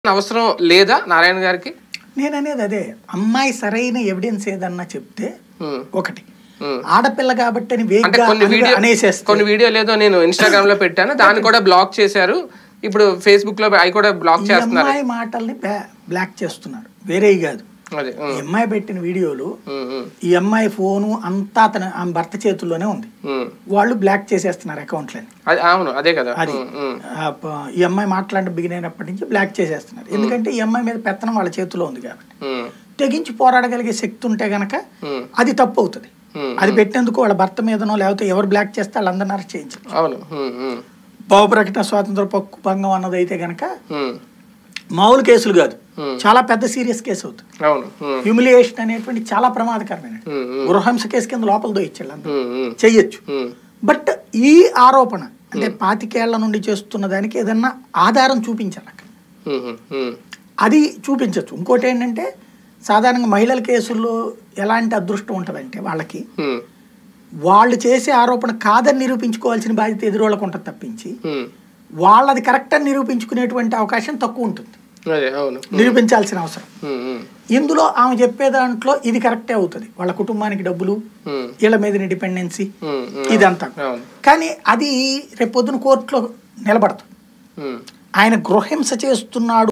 అవసరం లేదా నారాయణ గారికి నేను అనేది అదే అమ్మాయి సరైన ఎవిడెన్స్ ఏదన్నా చెప్తే ఉమ్, ఒకటి ఉమ్. ఆడపిల్ల కాబట్టి అని అంటే వేగ్గా కొన్ని అనుగా వీడియో అనేసేస్తే కొన్ని వీడియోలు ఏదో నేను ఇన్స్టాగ్రామ్ లో పెట్టాను దాన్ని కూడా బ్లాక్ చేశారు ఇప్పుడు ఫేస్బుక్ లో అవి కూడా బ్లాక్ ఈ చేస్తున్నారు అమ్మాయి మాటల్ని బ్లా- బ్లాక్ చేస్తున్నారు వేరే కాదు అదే ఈ ఉమ్, అమ్మాయి పెట్టిన వీడియోలు ఉమ్, ఉమ్, ఈ అమ్మాయి ఫోను అంతా తన ఆమె భర్త చేతుల్లోనే ఉంది ఉమ్. వాళ్ళు బ్లాక్ చేసేస్తున్నారు అకౌంట్లని అది అవును అదే కదా అది ఉమ్, ఉమ్, ఆ, ప- ఈ అమ్మాయి మాట్లాడడం బిగిన్ అయినప్పటి నుంచి బ్లాక్ చేసేస్తున్నారు ఎందుకంటే ఈ అమ్మాయి మీద పెత్తనం వాళ్ళ చేతిలో ఉంది కాబట్టి ఉమ్, తెగించి పోరాడగలిగే శక్తి ఉంటే గనక ఉమ్, అది తప్పు అవుతుంది ఉమ్. అది పెట్టేందుకు వాళ్ళ భర్త మీదనో లేకపోతే ఎవరు బ్లాక్ చేస్తే వాళ్ళందరినీ అరెస్ట్ చేయించారు అవును ఉమ్, ఉమ్, భావ ప్రకటన స్వాతంత్ర పక్కు భంగం అన్నది అయితే గనక ఉమ్, మామూలు కేసులు కాదు Hmm. చాలా పెద్ద సీరియస్ కేసు అవుతుంది అవును ఉమ్, హ్యూమిలియేషన్ అనేటువంటి చాలా ప్రమాదకరమైన ఉమ్, ఉమ్, గృహహింస కేసు కింద లోపల దోయించాడు అందరూ ఉమ్, ఉమ్, చెయ్యొచ్చు ఉమ్, బట్ ఈ ఆరోపణ అంటే పాతికేళ్ల నుండి చేస్తున్న దానికి ఏదన్నా ఆధారం చూపించాలి అక్కడ ఉమ్, ఉమ్, ఉమ్, అది చూపించవచ్చు ఇంకోటి ఏంటంటే సాధారణంగా మహిళల కేసుల్లో ఎలాంటి అదృష్టం ఉంటుందంటే వాళ్ళకి ఉమ్, వాళ్ళు చేసే ఆరోపణ కాదని నిరూపించుకోవాల్సిన బాధ్యత ఎదురోళ్ళకు ఉంటుంది తప్పించి ఉమ్. వాళ్ళది కరెక్ట్ అని నిరూపించుకునేటువంటి అవకాశం తక్కువ ఉంటుంది అదే అవును నిరూపించాల్సిన అవసరం ఉమ్, ఉమ్, ఇందులో ఆమె చెప్పే దాంట్లో ఇది కరెక్టే అవుతుంది వాళ్ళ కుటుంబానికి డబ్బులు ఉమ్, వీళ్ళ మీద డిపెండెన్సీ ఉమ్, ఉమ్, ఇదంతా అవును కానీ అది రేపొద్దున కోర్టులో నిలబడదు ఉమ్. ఆయన గృహహింస చేస్తున్నాడు